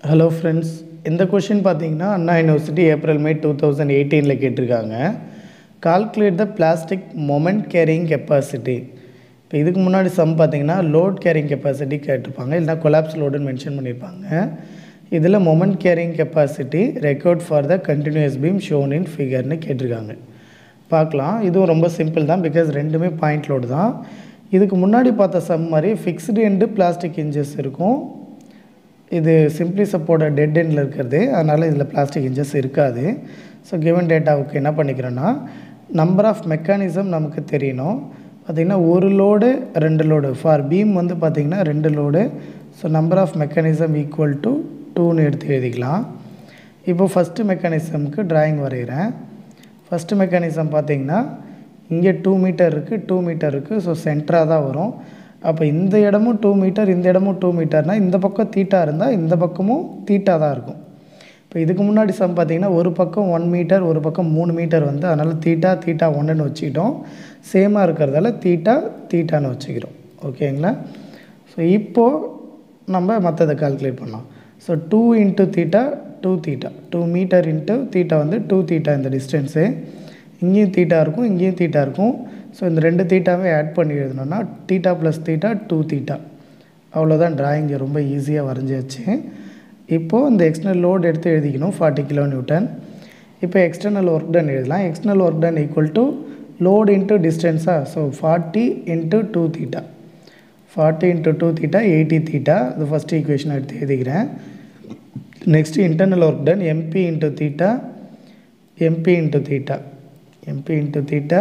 hello friends இந்த question பார்த்தீங்கன்னா Anna university April May two thousand எயிட்டீனில் கேட்டிருக்காங்க calculate the plastic moment carrying capacity இப்போ இதுக்கு முன்னாடி சம் பார்த்தீங்கன்னா லோட் கேரிங் கெப்பாசிட்டி கேட்டிருப்பாங்க இல்லைனா கொலாப்ஸ் லோடுன்னு மென்ஷன் பண்ணியிருப்பாங்க இதில் moment carrying capacity record for the continuous beam shown in ஃபிகர்னு கேட்டிருக்காங்க பார்க்கலாம் இதுவும் ரொம்ப சிம்பிள் தான் பிகாஸ் ரெண்டுமே பாயிண்ட் லோடு தான் இதுக்கு முன்னாடி பார்த்த சம் மாதிரி ஃபிக்ஸ்டு எண்டு பிளாஸ்டிக் இன்ஜஸ் இருக்கும் இது சிம்பிளி சப்போர்ட் டெட் எண்டில் இருக்கிறது அதனால் இதில் பிளாஸ்டிக் இன்ஜஸ் இருக்காது ஸோ கிவன் டேட்டாவுக்கு என்ன பண்ணிக்கிறோன்னா நம்பர் ஆஃப் மெக்கானிசம் நமக்கு தெரியணும் பார்த்திங்கன்னா ஒரு லோடு ரெண்டு லோடு ஃபார் பீம் வந்து பார்த்திங்கன்னா ரெண்டு load so number of mechanism equal to டூன்னு எடுத்து எழுதிக்கலாம் இப்போ ஃபஸ்ட்டு மெக்கானிசம்க்கு ட்ராயிங் வரைகிறேன் ஃபஸ்ட்டு மெக்கானிசம் பார்த்திங்கன்னா இங்கே டூ மீட்டர் இருக்குது டூ மீட்டர் இருக்குது ஸோ சென்டராக தான் வரும் அப்போ இந்த இடமும் டூ மீட்டர் இந்த இடமும் டூ மீட்டர்னால் இந்த பக்கம் தீட்டா இருந்தால் இந்த பக்கமும் தீட்டா தான் இருக்கும் இப்போ இதுக்கு முன்னாடி சம் பார்த்திங்கன்னா ஒரு பக்கம் ஒன் மீட்டர் ஒரு பக்கம் மூணு மீட்டர் வந்து அதனால் தீட்டா தீட்டா ஒன்றுன்னு வச்சுக்கிட்டோம் சேமாக இருக்கிறதால தீட்டா தீட்டான்னு வச்சுக்கிறோம் ஓகேங்களா ஸோ இப்போது நம்ம மற்றதை கால்குலேட் பண்ணலாம் so two into theta two theta two meter into theta வந்து டூ தீட்டா இந்த டிஸ்டன்ஸு இங்கேயும் தீட்டா இருக்கும் இங்கேயும் தீட்டா இருக்கும் ஸோ இந்த ரெண்டு தீட்டாவே ஆட் பண்ணி எழுதணும்னா theta plus theta two theta அவ்வளோதான் டிராயிங் ரொம்ப ஈஸியாக வரைஞ்சாச்சு இப்போது இந்த எக்ஸ்டர்னல் லோட் எடுத்து எழுதிக்கணும் ஃபார்ட்டி கிலோ நியூட்டன் இப்போ எக்ஸ்டர்னல் ஒர்க் டன் எழுதலாம் external work done equal to load into டிஸ்டன்ஸாக so forty into two theta forty into two theta eighty theta இது ஃபஸ்ட் ஈக்குவேஷன் எடுத்து எழுதிக்கிறேன் next internal work done MP into theta MP into theta MP into theta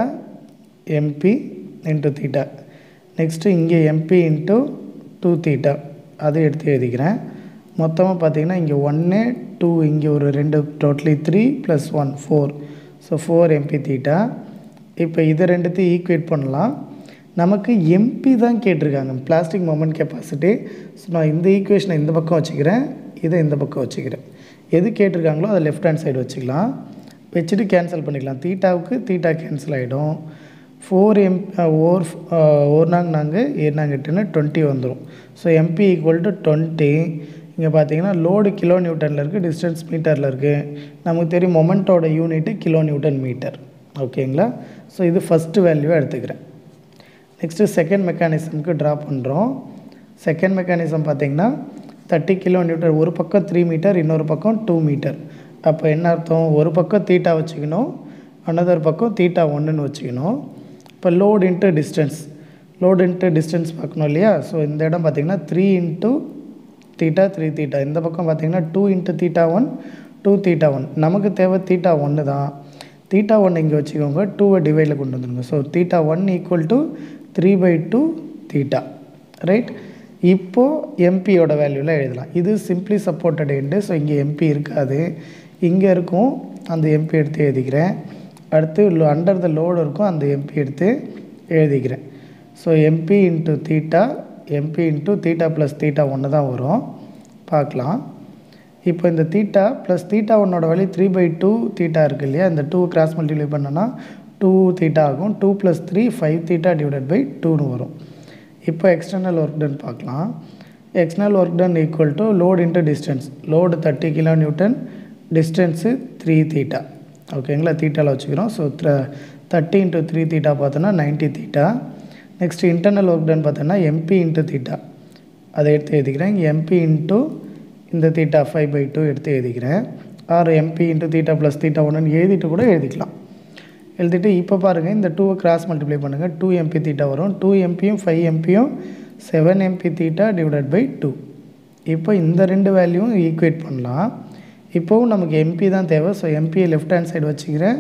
MP into theta next இங்கே MP into two theta அது எடுத்து எழுதிக்கிறேன் மொத்தமாக பார்த்தீங்கன்னா இங்கே ஒன்று டூ இங்கே ஒரு ரெண்டு totally three plus one four so four MP theta இப்போ இது ரெண்டுத்தையும் ஈக்குவேட் பண்ணலாம் நமக்கு எம்பி தான் கேட்டிருக்காங்க பிளாஸ்டிக் மொமெண்ட் கெப்பாசிட்டி ஸோ நான் இந்த ஈக்குவேஷனை இந்த பக்கம் வச்சுக்கிறேன் இதை இந்த பக்கம் வச்சுக்கிறேன் எது கேட்டிருக்காங்களோ அதை லெஃப்ட் ஹேண்ட் சைடு வச்சுக்கலாம் வச்சுட்டு கேன்சல் பண்ணிக்கலாம் தீட்டாவுக்கு தீட்டா கேன்சல் ஆகிடும் ஃபோர் எம் ஓர் ஓர் நாங்க நாங்கள் ஏர்னாங்க எட்டுன்னு டுவெண்ட்டி வந்துடும் so MP equal to twenty இங்கே பார்த்தீங்கன்னா லோடு கிலோ நியூட்டனில் இருக்குது டிஸ்டன்ஸ் மீட்டரில் இருக்குது நமக்கு தெரியும் மொமெண்ட்டோட யூனிட்டு கிலோ நியூட்டன் மீட்டர் ஓகேங்களா ஸோ இது ஃபஸ்ட்டு வேல்யூவாக எடுத்துக்கிறேன் நெக்ஸ்ட்டு செகண்ட் மெக்கானிசம்க்கு ட்ரா பண்ணுறோம் செகண்ட் மெக்கானிசம் பார்த்திங்கன்னா தேர்ட்டி கிலோ நியூட்டர் ஒரு பக்கம் த்ரீ மீட்டர் இன்னொரு பக்கம் டூ மீட்டர் அப்போ என்ன அர்த்தம் ஒரு பக்கம் தீட்டா வச்சுக்கணும் அனதர் பக்கம் தீட்டா ஒன்றுன்னு வச்சுக்கணும் இப்போ load into distance load into distance பார்க்கணும் இல்லையா ஸோ இந்த இடம் பார்த்திங்கன்னா three into theta three theta இந்த பக்கம் பார்த்திங்கன்னா two into theta one two theta one நமக்கு தேவை தீட்டா ஒன்று தான் தீட்டா ஒன் இங்கே வச்சுக்கோங்க டூவை டிவைடில் கொண்டு வந்துடுங்க so theta one equal to three by two theta right இப்போது எம்பியோட வேல்யூவில் எழுதலாம் இது சிம்பிளி சப்போர்ட்டட் எண்டு ஸோ இங்கே எம்பி இருக்காது இங்கே இருக்கும் அந்த எம்பி எடுத்து எழுதிக்கிறேன் அடுத்து அண்டர் த லோடு இருக்கும் அந்த எம்பி எடுத்து எழுதிக்கிறேன் so MP into theta MP into theta plus theta ஒன்று தான் வரும் பார்க்கலாம் இப்போ இந்த தீட்டா ப்ளஸ் தீட்டா ஒன்னோட value three by two theta இருக்குது இல்லையா இந்த டூ கிராஸ் மல்டிப்ளை பண்ணோன்னா டூ தீட்டா ஆகும் two plus three five theta divided by டூன்னு வரும் இப்போ எக்ஸ்டர்னல் ஒர்க் டன் பார்க்கலாம் external work done equal to load into distance load thirty kilo newton distance three theta ஓகேங்களா தீட்டாவில் வச்சுக்கிறோம் so thirty into three theta பார்த்தோன்னா ninety theta next internal work done பார்த்தோன்னா MP into theta அதை எடுத்து எழுதிக்கிறேன் இங்கே எம்பி இன்ட்டு இந்த தீட்டா ஃபைவ் பை டூ எடுத்து எழுதிக்கிறேன் or MP into theta plus theta ஒன்றுன்னு எழுதிட்டு கூட எழுதிக்கலாம் எழுதிட்டு இப்போ பாருங்கள் இந்த டூவை கிராஸ் மல்டிப்ளை பண்ணுங்கள் டூ எம்பி தீட்டா வரும் டூ எம்பியும் ஃபைவ் எம்பியும் seven MP theta divided by two இப்போ இந்த ரெண்டு வேல்யூவும் ஈக்குவேட் பண்ணலாம் இப்போவும் நமக்கு எம்பி தான் தேவை ஸோ எம்பியை லெஃப்ட் ஹேண்ட் சைடு வச்சுக்கிறேன்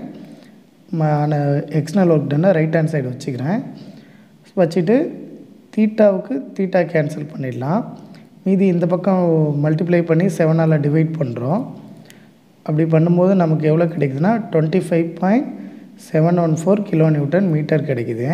எக்ஸ்டர்னல் ஒர்க் டன்னா ரைட் ஹேண்ட் சைடு வச்சுக்கிறேன் வச்சுட்டு தீட்டாவுக்கு தீட்டா கேன்சல் பண்ணிடலாம் மீதி இந்த பக்கம் மல்டிப்ளை பண்ணி செவனால் டிவைட் பண்ணுறோம் அப்படி பண்ணும்போது நமக்கு எவ்வளோ கிடைக்குதுன்னா twenty five point seven one four kilo newton meter கிடைக்குது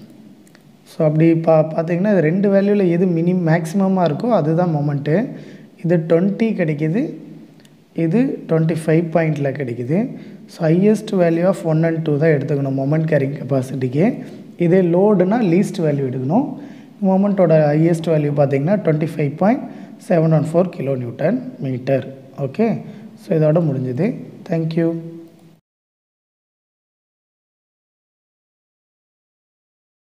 ஸோ அப்படி பா பார்த்தீங்கன்னா இது ரெண்டு வேல்யூவில் எது மினிமம் மேக்ஸிமமாக இருக்கோ அதுதான் மொமெண்ட்டு இது டுவெண்ட்டி கிடைக்கிது இது டுவெண்ட்டி ஃபைவ் பாயிண்டில் கிடைக்குது so highest value of one and two தான் எடுத்துக்கணும் மொமெண்ட் கேரிங் கெப்பாசிட்டிக்கு இதே லோடுனா லீஸ்ட் வேல்யூ எடுக்கணும் மொமெண்ட்டோட ஹையஸ்ட் வேல்யூ பார்த்தீங்கன்னா twenty five point seven one four kilo newton meter okay so இதோட முடிஞ்சுது தேங்க்யூ